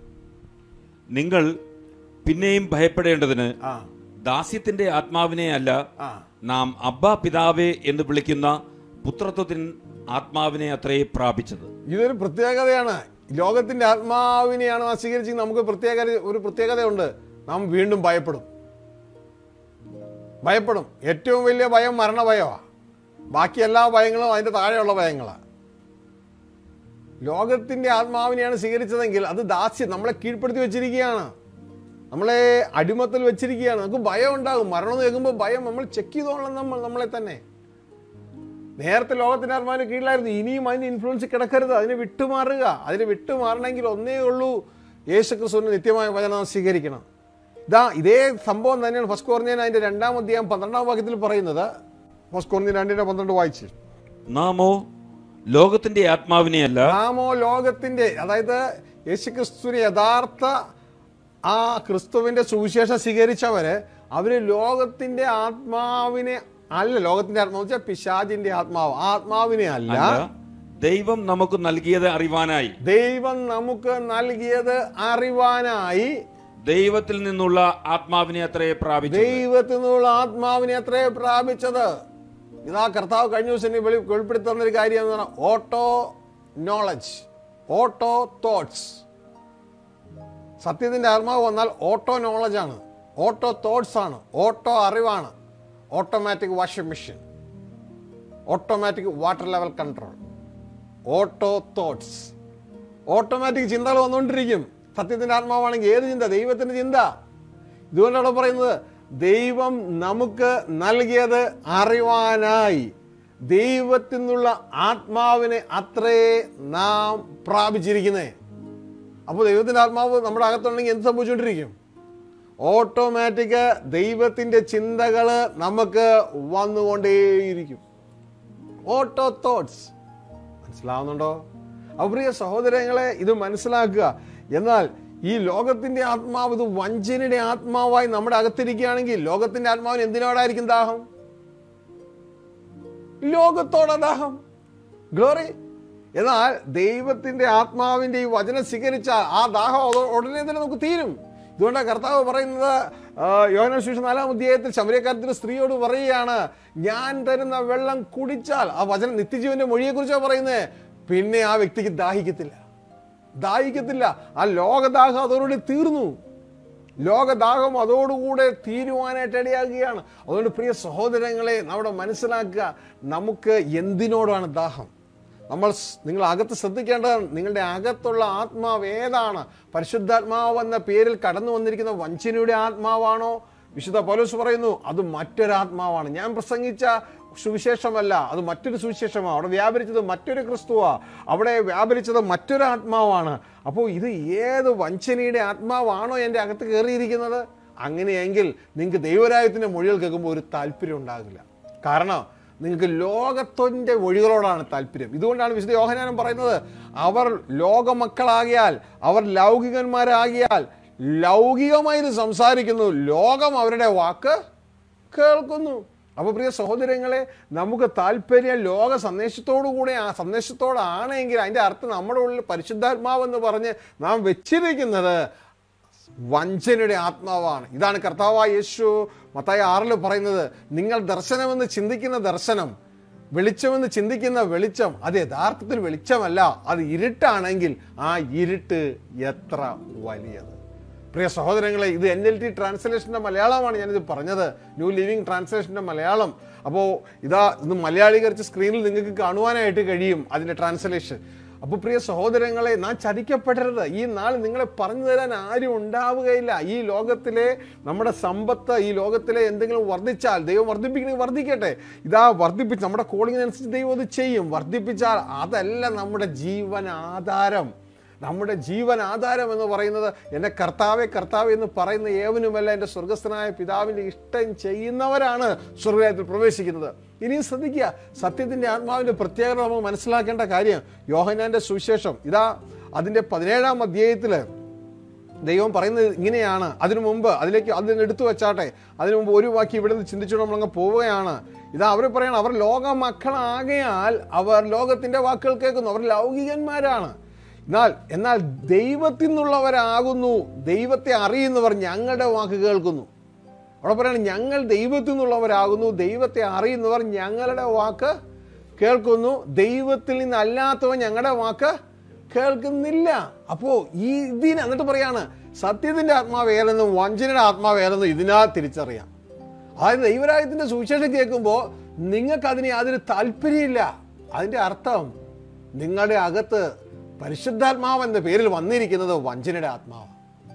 നിങ്ങൾ പിന്നെയും ഭയപ്പെടേണ്ടതിന് ആ ദാസ്യത്തിന്റെ ആത്മാവിനെ അല്ല ആ നാം അബ്ബ പിതാവേ എന്ന് വിളിക്കുന്ന പുത്രത്വത്തിൻ ആത്മാവിനെ അത്രേ പ്രാപിച്ചത് ഇതൊരു പ്രത്യേകതയാണ് ലോകത്തിന്റെ ആത്മാവിനെയാണ് നാം സ്വീകരിച്ചത് നമുക്ക് പ്രത്യേക ഒരു പ്രത്യേകതയുണ്ട് നാം വീണ്ടും ഭയപ്പെടും ഭയപ്പെടും ഏറ്റവും വലിയ ഭയം മരണഭയമാണ് ബാക്കി എല്ലാ ഭയങ്ങളും അതിന്റെ താഴെയുള്ള ഭയങ്ങളാണ് ലോകത്തിന്റെ ആത്മാവിനെയാണ് സ്വീകരിച്ചതെങ്കിൽ അത് ദാസ്യം നമ്മളെ കീഴ്പ്പെടുത്തി വെച്ചിരിക്കുകയാണ് നമ്മളെ അടിമത്തിൽ വെച്ചിരിക്കുകയാണ് നമുക്ക് ഭയം ഉണ്ടാകും മരണം എന്ന് കേൾക്കുമ്പോൾ ഭയം നമ്മൾ ചെക്ക് ചെയ്തോളണം നമ്മൾ നമ്മളെ തന്നെ നേരത്തെ ലോകത്തിന്റെ ആത്മാവിന് കീഴിലായിരുന്നു ഇനിയും അതിന് ഇൻഫ്ലുവൻസ് കിടക്കരുത് അതിനെ വിട്ടുമാറുക അതിനെ വിട്ടുമാറണമെങ്കിൽ ഒന്നേ ഉള്ളൂ യേശു ക്രിസ്തുവിന്റെ നിത്യമായ വചനം സ്വീകരിക്കണം ഇതാ ഇതേ സംഭവം തന്നെയാണ് ഫസ്റ്റ് കോർണിയൻ അതിന്റെ രണ്ടാം അധ്യായം പന്ത്രണ്ടാം വാക്യത്തിൽ പറയുന്നത് ഫസ്റ്റ് കോർണിയൻ രണ്ടിന്റെ പന്ത്രണ്ട് വായിച്ച് നാമോ ലോകത്തിന്റെ ആത്മാവിനെയല്ല നാമോ ലോകത്തിന്റെ അതായത് യേശു ക്രിസ്തുവിനെ യഥാർത്ഥ ആ ക്രിസ്തുവിന്റെ സുവിശേഷം സ്വീകരിച്ചവര് അവര് ലോകത്തിന്റെ ആത്മാവിനെ അല്ല ലോകത്തിന്റെ ആത്മാവ് വെച്ചാൽ പിശാജിന്റെ ആത്മാവ് ആ ആത്മാവിനെ അല്ല അല്ല ദൈവം നമുക്ക് നൽകിയത് അറിവാനായി ദൈവം നമുക്ക് നൽകിയത് അറിവാനായി ദൈവത്തിൽ നിന്നുള്ള ആത്മാവിനെ അത്രേ പ്രാപിച്ചത് ദൈവത്തിൽ നിന്നുള്ള ആത്മാവിനെ എത്രയെ പ്രാപിച്ചത് ഇതാ കർത്താവ് കഴിഞ്ഞ ദിവസം എന്നെ വെളി വെളിപ്പെടുത്തി തന്നൊരു കാര്യം എന്ന് പറഞ്ഞാൽ ഓട്ടോ നോളജ് ഓട്ടോ തോട്ട്സ് സത്യത്തിന്റെ ആത്മാവ് വന്നാൽ ഓട്ടോ നോളജ് ആണ് ഓട്ടോ തോട്ട്സ് ആണ് ഓട്ടോ അറിവാണ് automatic washing machine automatic water level control auto thoughts automatic ചിന്തകൾ വന്നുകൊണ്ടിരിക്കും സത്യത്തിന്റെ ആത്മാവാണെങ്കിൽ ഏത് ചിന്ത ദൈവത്തിന്റെ ചിന്ത ഇതുകൊണ്ടാണ് പറയുന്നത് ദൈവം നമുക്ക് നൽകിയത് അറിവാനായി ദൈവത്തിൽ നിന്നുള്ള ആത്മാവിനെ അത്രേ നാം പ്രാപിച്ചിരിക്കുന്നേ അപ്പോൾ ദൈവത്തിന്റെ ആത്മാവ് നമ്മുടെ അകത്തുണ്ടെങ്കിൽ എന്ത് സംഭവിച്ചുകൊണ്ടിരിക്കും ഓട്ടോമാറ്റിക് ദൈവത്തിന്റെ ചിന്തകൾ നമുക്ക് വന്നുകൊണ്ടേയിരിക്കും ഓട്ടോ തോട്ട്സ് മനസ്സിലാവുന്നുണ്ടോ അപ്പോൾ പ്രിയ സഹോദരങ്ങളെ ഇത് മനസ്സിലാക്കുക എന്നാൽ ഈ ലോകത്തിന്റെ ആത്മാവ് ഇത് വഞ്ചനയുടെ ആത്മാവായി നമ്മുടെ അകത്തിരിക്കുകയാണെങ്കിൽ ലോകത്തിന്റെ ആത്മാവിന് എന്തിനോടായിരിക്കും ദാഹം ലോകത്തോടെ ദാഹം ഗ്ലോറി എന്നാൽ ദൈവത്തിന്റെ ആത്മാവിന്റെ ഈ വചനം സ്വീകരിച്ചാൽ ആ ദാഹം അത് ഉടനെ തന്നെ നമുക്ക് തീരും ഇതുകൊണ്ടാണ് കർത്താവ് പറയുന്നത് യോഹന ശേഷം നാലാം അധ്യായത്തിൽ ശമരക്കാരത്തിന്റെ സ്ത്രീയോട് പറയുകയാണ് ഞാൻ തരുന്ന വെള്ളം കുടിച്ചാൽ ആ വചനം നിത്യജീവന്റെ മൊഴിയെക്കുറിച്ചാണ് പറയുന്നത് പിന്നെ ആ വ്യക്തിക്ക് ദാഹിക്കത്തില്ല ദാഹിക്കത്തില്ല ആ ലോകദാഹം അതോടുകൂടി തീർന്നു ലോകദാഹം അതോടുകൂടെ തീരുവാനായിട്ട് ഇടയാകുകയാണ് അതുകൊണ്ട് പ്രിയ സഹോദരങ്ങളെ നമ്മുടെ മനസ്സിലാക്കുക നമുക്ക് എന്തിനോടാണ് ദാഹം നമ്മൾ സ്- നിങ്ങൾ അകത്ത് ശ്രദ്ധിക്കേണ്ടത് നിങ്ങളുടെ അകത്തുള്ള ആത്മാവ് ഏതാണ് പരിശുദ്ധാത്മാവ് എന്ന പേരിൽ കടന്നു വന്നിരിക്കുന്ന വഞ്ചനയുടെ ആത്മാവാണോ വിശുദ്ധ പൗലോസ് പറയുന്നു അത് മറ്റൊരാത്മാവാണ് ഞാൻ പ്രസംഗിച്ച സുവിശേഷമല്ല അത് മറ്റൊരു സുവിശേഷമാണ് അവിടെ വ്യാപരിച്ചത് മറ്റൊരു ക്രിസ്തുവാ അവിടെ വ്യാപരിച്ചത് മറ്റൊരു ആത്മാവാണ് അപ്പോൾ ഇത് ഏത് വഞ്ചനയുടെ ആത്മാവാണോ എൻ്റെ അകത്ത് കയറിയിരിക്കുന്നത് അങ്ങനെയെങ്കിൽ നിങ്ങൾക്ക് ദൈവരായത്തിൻ്റെ മൊഴികൾ കേൾക്കുമ്പോൾ ഒരു താല്പര്യം ഉണ്ടാകില്ല കാരണം നിങ്ങൾക്ക് ലോകത്തിൻ്റെ മൊഴികളോടാണ് താല്പര്യം ഇതുകൊണ്ടാണ് വിശുദ്ധ യോഹനാനം പറയുന്നത് അവർ ലോകമക്കളാകിയാൽ അവർ ലൗകികന്മാരാകിയാൽ ലൗകികമായി ഇത് സംസാരിക്കുന്നു ലോകം അവരുടെ വാക്ക് കേൾക്കുന്നു അപ്പോൾ പ്രിയ സഹോദരങ്ങളെ നമുക്ക് താല്പര്യം ലോക സന്ദേശത്തോടു കൂടെ ആ സന്ദേശത്തോടാണെങ്കിൽ അതിൻ്റെ അർത്ഥം നമ്മുടെ ഉള്ളിൽ പരിശുദ്ധാത്മാവെന്ന് പറഞ്ഞ് നാം വെച്ചിരിക്കുന്നത് വഞ്ചനയുടെ ആത്മാവാണ് ഇതാണ് കർത്താവായ യേശു മത്തായ ആറിൽ പറയുന്നത് നിങ്ങൾ ദർശനമെന്ന് ചിന്തിക്കുന്ന ദർശനം വെളിച്ചമെന്ന് ചിന്തിക്കുന്ന വെളിച്ചം അത് യഥാർത്ഥത്തിൽ വെളിച്ചമല്ല അത് ഇരുട്ടാണെങ്കിൽ ആ ഇരുട്ട് എത്ര വലിയത് പ്രിയ സഹോദരങ്ങളെ ഇത് എൻ എൽ ടി ട്രാൻസ്ലേഷൻ്റെ മലയാളമാണ് ഞാനിത് പറഞ്ഞത് ന്യൂ ലിവിങ് ട്രാൻസ്ലേഷൻ്റെ മലയാളം അപ്പോൾ ഇതാ ഇത് മലയാളീകരിച്ച് സ്ക്രീനിൽ നിങ്ങൾക്ക് കാണുവാനായിട്ട് കഴിയും അതിൻ്റെ ട്രാൻസ്ലേഷൻ അപ്പോൾ പ്രിയ സഹോദരങ്ങളെ നാം ചതിക്കപ്പെടരുത് ഈ നാൾ നിങ്ങളെ പറഞ്ഞു തരാൻ ആരും ഉണ്ടാവുകയില്ല ഈ ലോകത്തിലെ നമ്മുടെ സമ്പത്ത് ഈ ലോകത്തിലെ എന്തെങ്കിലും വർദ്ധിച്ചാൽ ദൈവം വർദ്ധിപ്പിക്കണമെങ്കിൽ വർദ്ധിക്കട്ടെ ഇതാ വർദ്ധിപ്പിച്ച് നമ്മുടെ കോളിങ്ങിനനുസരിച്ച് ദൈവം അത് ചെയ്യും വർദ്ധിപ്പിച്ചാൽ അതല്ല നമ്മുടെ ജീവൻ ആധാരം നമ്മുടെ ജീവൻ ആധാരം എന്ന് പറയുന്നത് എൻ്റെ കർത്താവെ കർത്താവ് എന്ന് പറയുന്ന ഏവനുമല്ല എൻ്റെ സ്വർഗസ്ഥനായ പിതാവിൻ്റെ ഇഷ്ടം ചെയ്യുന്നവരാണ് സ്വർഗരാജ്യത്തിൽ പ്രവേശിക്കുന്നത് ഇനിയും ശ്രദ്ധിക്കുക സത്യത്തിൻ്റെ ആത്മാവിൻ്റെ പ്രത്യേകത നമ്മൾ മനസ്സിലാക്കേണ്ട കാര്യം യോഹനാൻ്റെ സുവിശേഷം ഇതാ അതിൻ്റെ പതിനേഴാം അധ്യായത്തിൽ ദൈവം പറയുന്നത് ഇങ്ങനെയാണ് അതിനു മുമ്പ് അതിലേക്ക് അതിന് എടുത്തു വെച്ചാട്ടെ അതിനു മുമ്പ് ഒരു വാക്കി ഇവിടെ നിന്ന് ചിന്തിച്ചുകൊണ്ട് നമ്മളങ്ങ് പോവുകയാണ് ഇതാ അവർ പറയണം അവർ ലോക മക്കളാകയാൽ അവർ ലോകത്തിന്റെ വാക്കുകൾ കേൾക്കുന്നു അവർ ലൗകികന്മാരാണ് എന്നാൽ എന്നാൽ ദൈവത്തിൽ നിന്നുള്ളവരാകുന്നു ദൈവത്തെ അറിയുന്നവർ ഞങ്ങളുടെ വാക്ക് കേൾക്കുന്നു അവിടെ പറയണം ഞങ്ങൾ ദൈവത്തിൽ നിന്നുള്ളവരാകുന്നു ദൈവത്തെ അറിയുന്നവർ ഞങ്ങളുടെ വാക്ക് കേൾക്കുന്നു ദൈവത്തിൽ നിന്നല്ലാത്തവൻ ഞങ്ങളുടെ വാക്ക് കേൾക്കുന്നില്ല അപ്പോ ഈ ഇതിന് എന്നിട്ട് പറയാണ് സത്യത്തിന്റെ ആത്മാവ് ഏതെന്നും വഞ്ചനയുടെ ആത്മാവ് ഏതെന്നും ഇതിനാൽ തിരിച്ചറിയാം അതായത് ദൈവരാജ്യത്തിന്റെ സുവിശേഷം കേൾക്കുമ്പോൾ നിങ്ങൾക്ക് അതിന് യാതൊരു താല്പര്യമില്ല അതിന്റെ അർത്ഥം നിങ്ങളുടെ അകത്ത് പരിശുദ്ധാത്മാവ് എന്ന പേരിൽ വന്നിരിക്കുന്നത് വഞ്ചനയുടെ ആത്മാവ്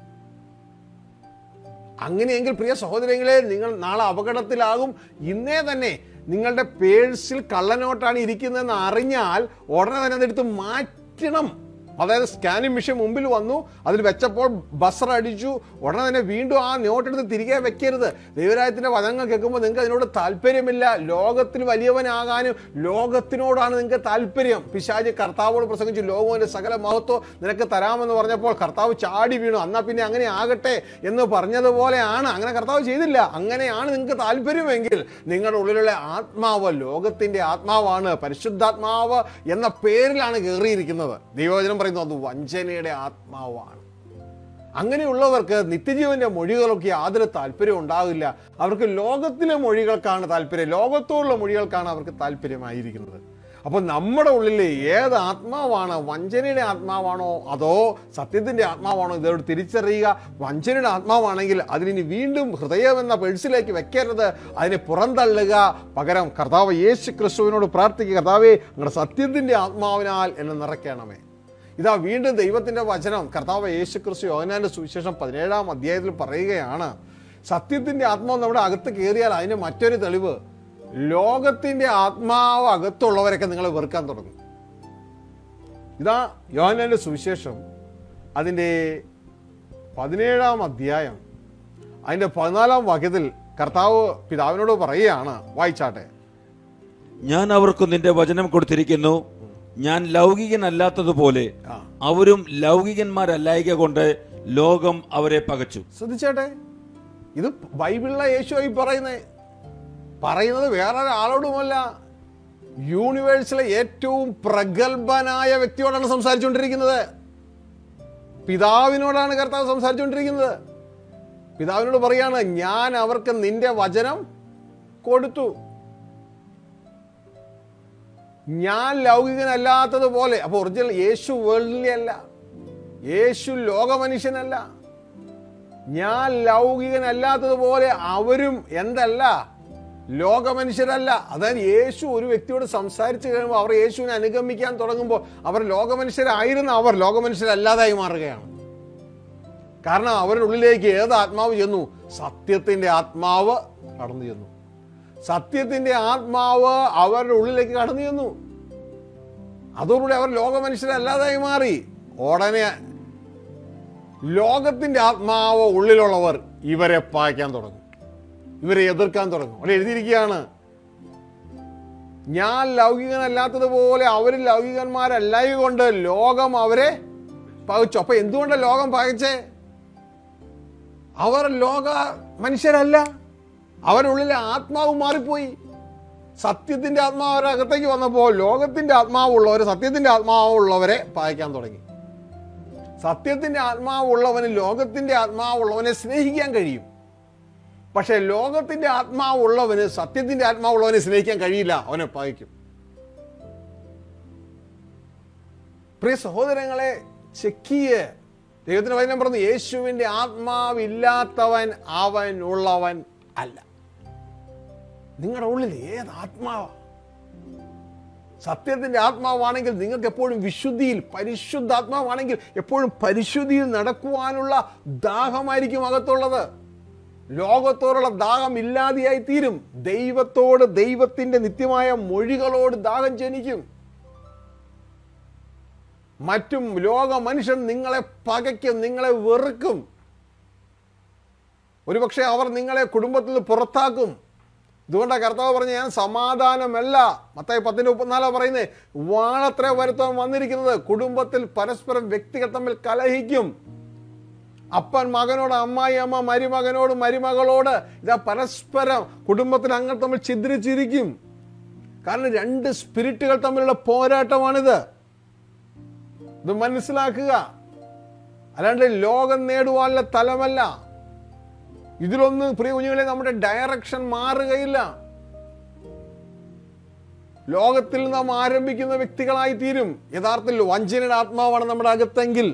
അങ്ങനെയെങ്കിൽ പ്രിയ സഹോദരങ്ങളെ നിങ്ങൾ നാളെ അപകടത്തിലാകും ഇന്നേ തന്നെ നിങ്ങളുടെ പേഴ്സിൽ കള്ളനോട്ടാണ് ഇരിക്കുന്നതെന്ന് അറിഞ്ഞാൽ ഉടനെ തന്നെ അതെടുത്ത് മാറ്റണം അതായത് സ്കാനിങ് മെഷീൻ മുമ്പിൽ വന്നു അതിൽ വെച്ചപ്പോൾ ബസർ അടിച്ചു ഉടനെ തന്നെ വീണ്ടും ആ നോട്ട് എടുത്ത് തിരികെ വെക്കരുത് ദൈവരായത്തിന്റെ വചനങ്ങൾ കേൾക്കുമ്പോൾ നിങ്ങൾക്ക് അതിനോട് താല്പര്യമില്ല ലോകത്തിൽ വലിയവനാകാനും ലോകത്തിനോടാണ് നിങ്ങൾക്ക് താല്പര്യം പിശാജ് കർത്താവോട് പ്രസംഗിച്ചു ലോകത്തിന്റെ സകല മഹത്വം നിനക്ക് തരാമെന്ന് പറഞ്ഞപ്പോൾ കർത്താവ് ചാടി വീണു എന്നാ പിന്നെ അങ്ങനെ ആകട്ടെ എന്ന് പറഞ്ഞതുപോലെയാണ് അങ്ങനെ കർത്താവ് ചെയ്തില്ല അങ്ങനെയാണ് നിങ്ങൾക്ക് താല്പര്യമെങ്കിൽ നിങ്ങളുടെ ഉള്ളിലുള്ള ആത്മാവ് ലോകത്തിന്റെ ആത്മാവാണ് പരിശുദ്ധാത്മാവ് എന്ന പേരിലാണ് കയറിയിരിക്കുന്നത് ദൈവവചനം പറയുന്നു അത് വഞ്ചനയുടെ ആത്മാവാണ് അങ്ങനെയുള്ളവർക്ക് നിത്യജീവന്റെ മൊഴികളൊക്കെ യാതൊരു താല്പര്യം ഉണ്ടാകില്ല അവർക്ക് ലോകത്തിലെ മൊഴികൾക്കാണ് താല്പര്യം ലോകത്തോടുള്ള മൊഴികൾക്കാണ് അവർക്ക് താല്പര്യമായിരിക്കുന്നത് അപ്പോൾ നമ്മുടെ ഉള്ളിൽ ഏത് ആത്മാവാണ് വഞ്ചനയുടെ ആത്മാവാണോ അതോ സത്യത്തിന്റെ ആത്മാവാണോ ഇതോട് തിരിച്ചറിയുക വഞ്ചനയുടെ ആത്മാവാണെങ്കിൽ അതിനി വീണ്ടും ഹൃദയം എന്ന പെഴ്സിലേക്ക് വെക്കരുത് അതിനെ പുറന്തള്ളുക പകരം കർത്താവ് യേശു ക്രിസ്തുവിനോട് പ്രാർത്ഥിക്കുക കർത്താവേ നിങ്ങളുടെ സത്യത്തിന്റെ ആത്മാവിനാൽ എന്നെ നിറയ്ക്കണമേ ഇതാ വീണ്ടും ദൈവത്തിന്റെ വചനം കർത്താവ് യേശു ക്രിസ്തു യോഹനാന്റെ സുവിശേഷം പതിനേഴാം അധ്യായത്തിൽ പറയുകയാണ് സത്യത്തിന്റെ ആത്മാവ് നമ്മുടെ അകത്ത് കയറിയാൽ അതിന് മറ്റൊരു തെളിവ് ലോകത്തിന്റെ ആത്മാവ് അകത്തുള്ളവരൊക്കെ നിങ്ങളെ വെറുക്കാൻ തുടങ്ങും ഇതാ യോഹനാന്റെ സുവിശേഷം അതിൻ്റെ പതിനേഴാം അധ്യായം അതിൻ്റെ പതിനാലാം വാക്യത്തിൽ കർത്താവ് പിതാവിനോട് പറയുകയാണ് വായിച്ചാട്ടെ ഞാൻ അവർക്ക് നിന്റെ വചനം കൊടുത്തിരിക്കുന്നു ഞാൻ ലൗകികനല്ലാത്തതുപോലെ ആ. അവരും ലൗകികന്മാരല്ലായിക കൊണ്ട് ലോകം അവരെ പകച്ചു ശ്രദ്ധിച്ചേട്ടെ ഇത് ബൈബിളിലെ യേശുവായി പറയുന്നത് പറയുന്നത് വേറൊരാളോടുമല്ല യൂണിവേഴ്സിലെ ഏറ്റവും പ്രഗത്ഭനായ വ്യക്തിയോടാണ് സംസാരിച്ചുകൊണ്ടിരിക്കുന്നത് പിതാവിനോടാണ് കർത്താവ് സംസാരിച്ചുകൊണ്ടിരിക്കുന്നത് പിതാവിനോട് പറയാണ് ഞാൻ അവർക്ക് നിന്റെ വചനം കൊടുത്തു ഞാൻ ലൗകികനല്ലാത്തതുപോലെ അപ്പൊ ഒറിജിനൽ യേശു വേൾഡിലെ അല്ല യേശു ലോകമനുഷ്യനല്ല ഞാൻ ലൗകികനല്ലാത്തതുപോലെ അവരും എന്തല്ല ലോകമനുഷ്യരല്ല അതായത് യേശു ഒരു വ്യക്തിയോട് സംസാരിച്ചു കഴിയുമ്പോൾ അവർ യേശുവിനെ അനുഗമിക്കാൻ തുടങ്ങുമ്പോൾ അവർ ലോകമനുഷ്യരായിരുന്ന അവർ ലോകമനുഷ്യരല്ലാതായി മാറുകയാണ് കാരണം അവരുടെ ഉള്ളിലേക്ക് ഏത് ആത്മാവ് ചെന്നു സത്യത്തിന്റെ ആത്മാവ് കടന്നു ചെന്നു സത്യത്തിന്റെ ആത്മാവ് അവരുടെ ഉള്ളിലേക്ക് കടന്നു ചെന്നു അതോടുകൂടി അവർ ലോകമനുഷ്യരല്ലാതായി മാറി ഉടനെ ലോകത്തിന്റെ ആത്മാവ് ഉള്ളിലുള്ളവർ ഇവരെ പായ്ക്കാൻ തുടങ്ങും ഇവരെ എതിർക്കാൻ തുടങ്ങും അവിടെ എഴുതിയിരിക്കുകയാണ് ഞാൻ ലൗകികനല്ലാത്തതുപോലെ അവരിൽ ലൗകികന്മാരല്ലായ കൊണ്ട് ലോകം അവരെ പകച്ചു അപ്പൊ എന്തുകൊണ്ടാണ് ലോകം പകച്ചേ അവർ ലോക മനുഷ്യരല്ല അവരുള്ളിലെ ആത്മാവ് മാറിപ്പോയി സത്യത്തിന്റെ ആത്മാവ് അവരുടെ അകത്തേക്ക് വന്നപ്പോൾ ലോകത്തിന്റെ ആത്മാവുള്ളവർ സത്യത്തിന്റെ ആത്മാവുള്ളവരെ പായിക്കാൻ തുടങ്ങി സത്യത്തിന്റെ ആത്മാവുള്ളവന് ലോകത്തിന്റെ ആത്മാവുള്ളവനെ സ്നേഹിക്കാൻ കഴിയും പക്ഷെ ലോകത്തിന്റെ ആത്മാവുള്ളവന് സത്യത്തിന്റെ ആത്മാവുള്ളവനെ സ്നേഹിക്കാൻ കഴിയില്ല അവനെ പായിക്കും പ്രിയ സഹോദരങ്ങളെ ചെക്കിയ് ദൈവത്തിന് വചനം പറഞ്ഞു യേശുവിന്റെ ആത്മാവില്ലാത്തവൻ അവൻ ഉള്ളവൻ അല്ല നിങ്ങളുടെ ഉള്ളിൽ ഏത് ആത്മാവാ സത്യത്തിന്റെ ആത്മാവാണെങ്കിൽ നിങ്ങൾക്ക് എപ്പോഴും വിശുദ്ധിയിൽ പരിശുദ്ധാത്മാവാണെങ്കിൽ എപ്പോഴും പരിശുദ്ധിയിൽ നടക്കുവാനുള്ള ദാഹമായിരിക്കും അകത്തുള്ളത് ലോകത്തോടുള്ള ദാഹം ഇല്ലാതെയായി തീരും ദൈവത്തോട് ദൈവത്തിന്റെ നിത്യമായ മൊഴികളോട് ദാഹം ജനിക്കും മറ്റും ലോക മനുഷ്യൻ നിങ്ങളെ പകയ്ക്കും നിങ്ങളെ വെറുക്കും ഒരുപക്ഷെ അവർ നിങ്ങളെ കുടുംബത്തിൽ നിന്ന് പുറത്താക്കും ഇതുകൊണ്ടാണ് കർത്താവ് പറഞ്ഞ ഞാൻ സമാധാനമല്ല മത്തായി പത്തിന്റെ മുപ്പത്തിനാലാ പറയുന്നത് വാളത്ര വരുത്താൻ വന്നിരിക്കുന്നത് കുടുംബത്തിൽ പരസ്പരം വ്യക്തികൾ തമ്മിൽ കലഹിക്കും അപ്പൻ മകനോട് അമ്മായി അമ്മ മരുമകനോട് മരുമകളോട് ഇതാ പരസ്പരം കുടുംബത്തിൽ അങ്ങൾ തമ്മിൽ ഛിദ്രിച്ചിരിക്കും കാരണം രണ്ട് സ്പിരിറ്റുകൾ തമ്മിലുള്ള പോരാട്ടമാണിത് ഇത് മനസ്സിലാക്കുക അല്ലാണ്ട് ലോകം നേടുവാനുള്ള തലമല്ല ഇതിലൊന്നും പ്രിയ കുഞ്ഞുങ്ങളെ നമ്മുടെ ഡയറക്ഷൻ മാറുകയില്ല ലോകത്തിൽ നാം ആരംഭിക്കുന്ന വ്യക്തികളായി തീരും യഥാർത്ഥത്തിൽ വഞ്ചനയുടെ ആത്മാവാണ് നമ്മുടെ അകത്തെങ്കിൽ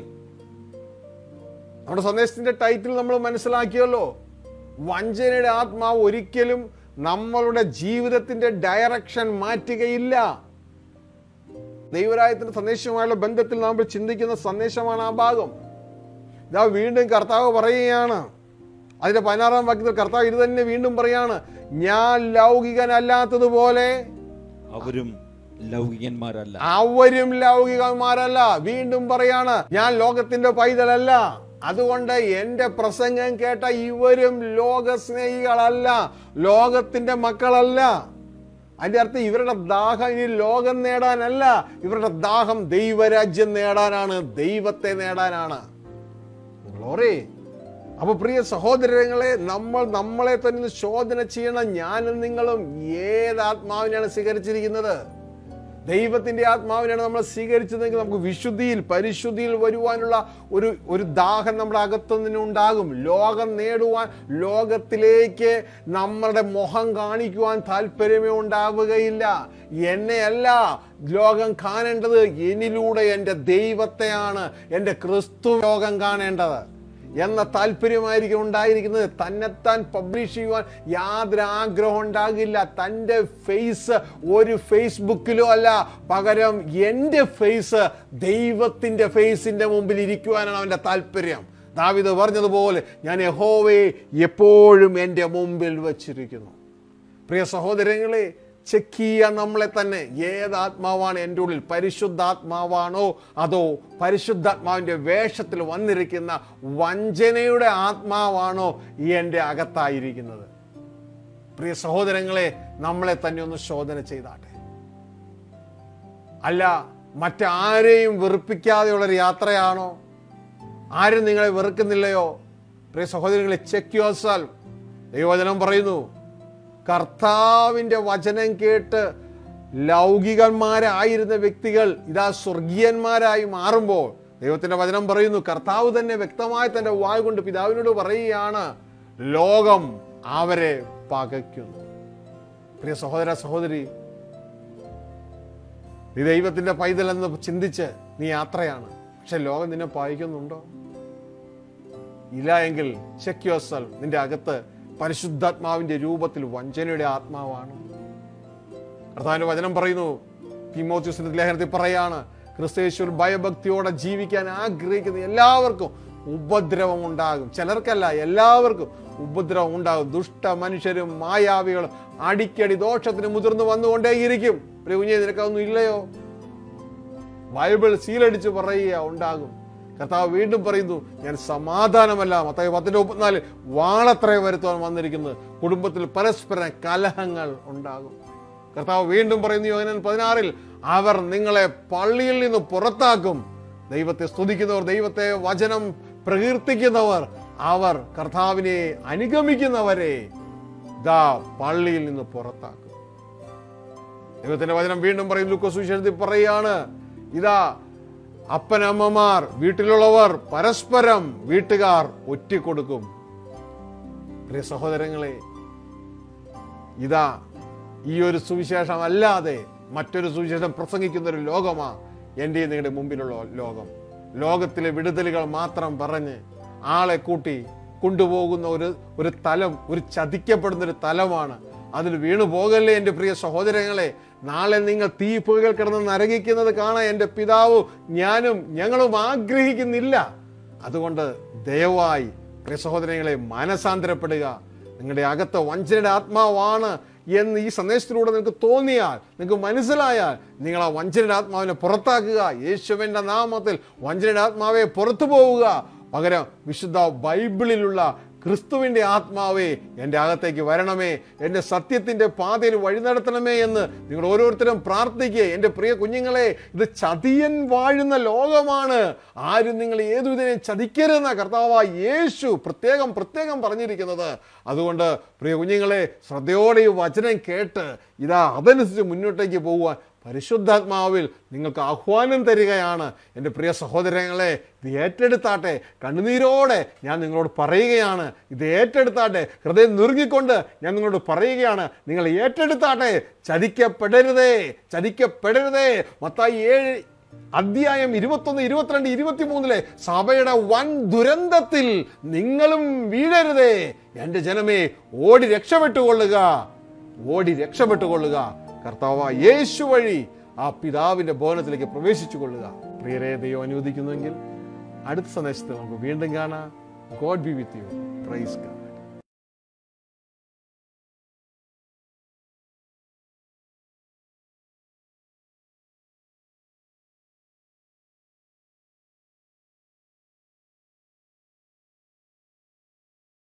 നമ്മുടെ സന്ദേശത്തിന്റെ ടൈറ്റിൽ നമ്മൾ മനസ്സിലാക്കിയല്ലോ വഞ്ചനയുടെ ആത്മാവ് ഒരിക്കലും നമ്മളുടെ ജീവിതത്തിന്റെ ഡയറക്ഷൻ മാറ്റുകയില്ല ദൈവരായത്തിന്റെ സന്ദേശവുമായുള്ള ബന്ധത്തിൽ നമ്മൾ ചിന്തിക്കുന്ന സന്ദേശമാണ് ആ ഭാഗം ഇതാ വീണ്ടും കർത്താവ് പറയുകയാണ് അതിന്റെ പതിനാറാം വാക്യത്തിൽ കർത്താവ് ഇത് തന്നെ വീണ്ടും പറയാണ് ഞാൻ ലൗകികനല്ലാത്തതുപോലെ അവരും ലൗകികന്മാരല്ല അവരും ലൗകികന്മാരല്ല വീണ്ടും പറയാണ് ഞാൻ ലോകത്തിന്റെ പൈതലല്ല അതുകൊണ്ട് എന്റെ പ്രസംഗം കേട്ട ഇവരും ലോകസ്നേഹികളല്ല ലോകത്തിന്റെ മക്കളല്ല അതിന്റെ അർത്ഥം ഇവരുടെ ദാഹം ഇനി ലോകം നേടാനല്ല ഇവരുടെ ദാഹം ദൈവരാജ്യം നേടാനാണ് ദൈവത്തെ നേടാനാണ് ഗ്ലോറി അപ്പൊ പ്രിയ സഹോദരങ്ങളെ നമ്മൾ നമ്മളെ തന്നെ ശോധന ചെയ്യണം ഞാനും നിങ്ങളും ഏത് ആത്മാവിനെയാണ് സ്വീകരിച്ചിരിക്കുന്നത് ദൈവത്തിന്റെ ആത്മാവിനാണ് നമ്മൾ സ്വീകരിച്ചതെങ്കിൽ നമുക്ക് വിശുദ്ധിയിൽ പരിശുദ്ധിയിൽ വരുവാനുള്ള ഒരു ഒരു ദാഹം നമ്മുടെ അകത്തുനിന്ന് ഉണ്ടാകും ലോകം നേടുവാൻ ലോകത്തിലേക്ക് നമ്മളുടെ മുഖം കാണിക്കുവാൻ താല്പര്യമേ ഉണ്ടാവുകയില്ല എന്നെയല്ല ലോകം കാണേണ്ടത് എന്നിലൂടെ എൻ്റെ ദൈവത്തെയാണ് എൻ്റെ ക്രിസ്തു ലോകം കാണേണ്ടത് എന്ന താല്പര്യമായിരിക്കും ഉണ്ടായിരിക്കുന്നത് തന്നെത്താൻ പബ്ലിഷ് ചെയ്യുവാൻ യാതൊരു ആഗ്രഹം ഉണ്ടാകില്ല തൻ്റെ ഫേസ് ഒരു ഫേസ്ബുക്കിലോ അല്ല പകരം എൻ്റെ ഫേസ് ദൈവത്തിൻ്റെ ഫേസിൻ്റെ മുമ്പിൽ ഇരിക്കുവാനാണ് അവൻ്റെ താല്പര്യം ദാവിദ് പറഞ്ഞതുപോലെ ഞാൻ യഹോവയെ എപ്പോഴും എൻ്റെ മുമ്പിൽ വച്ചിരിക്കുന്നു പ്രിയ സഹോദരങ്ങളെ ചെക്ക് ചെയ്യാൻ നമ്മളെ തന്നെ ഏത് ആത്മാവാണ് എൻ്റെ ഉള്ളിൽ പരിശുദ്ധാത്മാവാണോ അതോ പരിശുദ്ധാത്മാവിൻ്റെ വേഷത്തിൽ വന്നിരിക്കുന്ന വഞ്ചനയുടെ ആത്മാവാണോ ഈ എൻ്റെ അകത്തായിരിക്കുന്നത് പ്രിയ സഹോദരങ്ങളെ നമ്മളെ തന്നെ ഒന്ന് ശോധന ചെയ്താട്ടെ അല്ല മറ്റാരെയും വെറുപ്പിക്കാതെയുള്ള ഒരു യാത്രയാണോ ആരും നിങ്ങളെ വെറുക്കുന്നില്ലയോ പ്രിയ സഹോദരങ്ങളെ ചെക്ക് യുവർ സെൽഫ് ദൈവവചനം പറയുന്നു കർത്താവിൻ്റെ വചനം കേട്ട് ലൗകികന്മാരായിരുന്ന വ്യക്തികൾ ഇതാ സ്വർഗീയന്മാരായി മാറുമ്പോൾ ദൈവത്തിന്റെ വചനം പറയുന്നു കർത്താവ് തന്നെ വ്യക്തമായി തന്റെ വായ് കൊണ്ട് പിതാവിനോട് പറയുകയാണ് ലോകം അവരെ പകയ്ക്കുന്നു പ്രിയ സഹോദര സഹോദരി നീ ദൈവത്തിന്റെ പൈതൽ എന്ന് ചിന്തിച്ച് നീ യാത്രയാണ് പക്ഷെ ലോകം നിന്നെ പായിക്കുന്നുണ്ടോ ഇല്ല എങ്കിൽ ചെക്ക് യുവർ സെൽഫ് നിന്റെ അകത്ത് പരിശുദ്ധാത്മാവിന്റെ രൂപത്തിൽ വഞ്ചനയുടെ ആത്മാവാണ് കർത്താവിന്റെ വചനം പറയുന്നു തിമോത്യൂസിന്റെ ലേഖനത്തിൽ പറയാണ് ക്രിസ്തേശ്വർ ഭയഭക്തിയോടെ ജീവിക്കാൻ ആഗ്രഹിക്കുന്ന എല്ലാവർക്കും ഉപദ്രവം ഉണ്ടാകും ചിലർക്കല്ല എല്ലാവർക്കും ഉപദ്രവം ഉണ്ടാകും ദുഷ്ട മനുഷ്യരും മായാവികളും അടിക്കടി ദോഷത്തിന് മുതിർന്നു വന്നുകൊണ്ടേയിരിക്കും പ്രിയ കുഞ്ഞെ നിനക്കതൊന്നും ഇല്ലയോ ബൈബിൾ സീലടിച്ച് പറയുക ഉണ്ടാകും കർത്താവ് വീണ്ടും പറയുന്നു ഞാൻ സമാധാനമല്ല മത്തായി പത്തിന്റെ മുപ്പത്തിനാല് വാളത്രയെ വരുത്തുവാൻ വന്നിരിക്കുന്നത് കുടുംബത്തിൽ പരസ്പരം കലഹങ്ങൾ ഉണ്ടാകും കർത്താവ് വീണ്ടും പറയുന്നു യോഹനൻ പതിനാറിൽ അവർ നിങ്ങളെ പള്ളിയിൽ നിന്ന് പുറത്താക്കും ദൈവത്തെ സ്തുതിക്കുന്നവർ ദൈവത്തെ വചനം പ്രകീർത്തിക്കുന്നവർ അവർ കർത്താവിനെ അനുഗമിക്കുന്നവരെ ദാ പള്ളിയിൽ നിന്ന് പുറത്താക്കും ദൈവത്തിന്റെ വചനം വീണ്ടും പറയും ലൂക്കോസ് വിശേഷത്തിൽ പറയാണ് ഇതാ അപ്പനമ്മമാർ വീട്ടിലുള്ളവർ പരസ്പരം വീട്ടുകാർ ഒറ്റിക്കൊടുക്കും പ്രിയ സഹോദരങ്ങളെ ഇതാ ഈ ഒരു സുവിശേഷം അല്ലാതെ മറ്റൊരു സുവിശേഷം പ്രസംഗിക്കുന്ന ഒരു ലോകമാ എൻ്റെ നിങ്ങളുടെ മുമ്പിലുള്ള ലോകം ലോകത്തിലെ വിടുതലുകൾ മാത്രം പറഞ്ഞ് ആളെ കൂട്ടി കൊണ്ടുപോകുന്ന ഒരു ഒരു തലം ഒരു ചതിക്കപ്പെടുന്ന ഒരു തലമാണ് അതിൽ വീണു പോകല്ലേ എൻ്റെ പ്രിയ സഹോദരങ്ങളെ നാളെ നിങ്ങൾ തീ പുകകൾ കിടന്ന് നരകിക്കുന്നത് കാണാൻ എൻ്റെ പിതാവും ഞാനും ഞങ്ങളും ആഗ്രഹിക്കുന്നില്ല അതുകൊണ്ട് ദയവായി പ്രിയ സഹോദരങ്ങളെ മനസാന്തരപ്പെടുക നിങ്ങളുടെ അകത്ത് വഞ്ചനയുടെ ആത്മാവാണ് എന്ന് ഈ സന്ദേശത്തിലൂടെ നിങ്ങൾക്ക് തോന്നിയാൽ നിങ്ങൾക്ക് മനസ്സിലായാൽ നിങ്ങൾ ആ വഞ്ചനയുടെ ആത്മാവിനെ പുറത്താക്കുക യേശുവിൻ്റെ നാമത്തിൽ വഞ്ചനയുടെ ആത്മാവെ പുറത്തു പോവുക പകരം വിശുദ്ധ ബൈബിളിലുള്ള ക്രിസ്തുവിൻ്റെ ആത്മാവേ എൻ്റെ അകത്തേക്ക് വരണമേ എൻ്റെ സത്യത്തിൻ്റെ പാതയിൽ വഴി നടത്തണമേ എന്ന് നിങ്ങൾ ഓരോരുത്തരും പ്രാർത്ഥിക്കുക എൻ്റെ പ്രിയ കുഞ്ഞുങ്ങളെ ഇത് ചതിയൻ വാഴുന്ന ലോകമാണ് ആരും നിങ്ങൾ ഏതു വിധനെ ചതിക്കരുതെന്ന കർത്താവായ യേശു പ്രത്യേകം പ്രത്യേകം പറഞ്ഞിരിക്കുന്നത് അതുകൊണ്ട് പ്രിയ കുഞ്ഞുങ്ങളെ ശ്രദ്ധയോടെ ഈ വചനം കേട്ട് ഇതാ അതനുസരിച്ച് മുന്നോട്ടേക്ക് പോകുവാൻ പരിശുദ്ധാത്മാവിൽ നിങ്ങൾക്ക് ആഹ്വാനം തരികയാണ് എൻ്റെ പ്രിയ സഹോദരങ്ങളെ ഇത് ഏറ്റെടുത്താട്ടെ കണ്ണുനീരോടെ ഞാൻ നിങ്ങളോട് പറയുകയാണ് ഇത് ഏറ്റെടുത്താട്ടെ ഹൃദയം നുറുങ്ങിക്കൊണ്ട് ഞാൻ നിങ്ങളോട് പറയുകയാണ് നിങ്ങൾ ഏറ്റെടുത്താട്ടെ ചതിക്കപ്പെടരുതേ ചതിക്കപ്പെടരുതേ മത്തായി ഏഴ് അധ്യായം ഇരുപത്തൊന്ന് ഇരുപത്തിരണ്ട് ഇരുപത്തിമൂന്നിലെ സഭയുടെ വൻ ദുരന്തത്തിൽ നിങ്ങളും വീഴരുതേ എൻ്റെ ജനമേ ഓടി രക്ഷപ്പെട്ടുകൊള്ളുക ഓടി രക്ഷപ്പെട്ടുകൊള്ളുക കർത്താവ് യേശു വഴി ആ പിതാവിന്റെ ഭവനത്തിലേക്ക് പ്രവേശിച്ചു കൊള്ളുക പ്രിയരെ ദൈവം അനുവദിക്കുന്നുവെങ്കിൽ അടുത്ത സന്ദേശത്തിൽ നമുക്ക് വീണ്ടും കാണാം God be with you praise God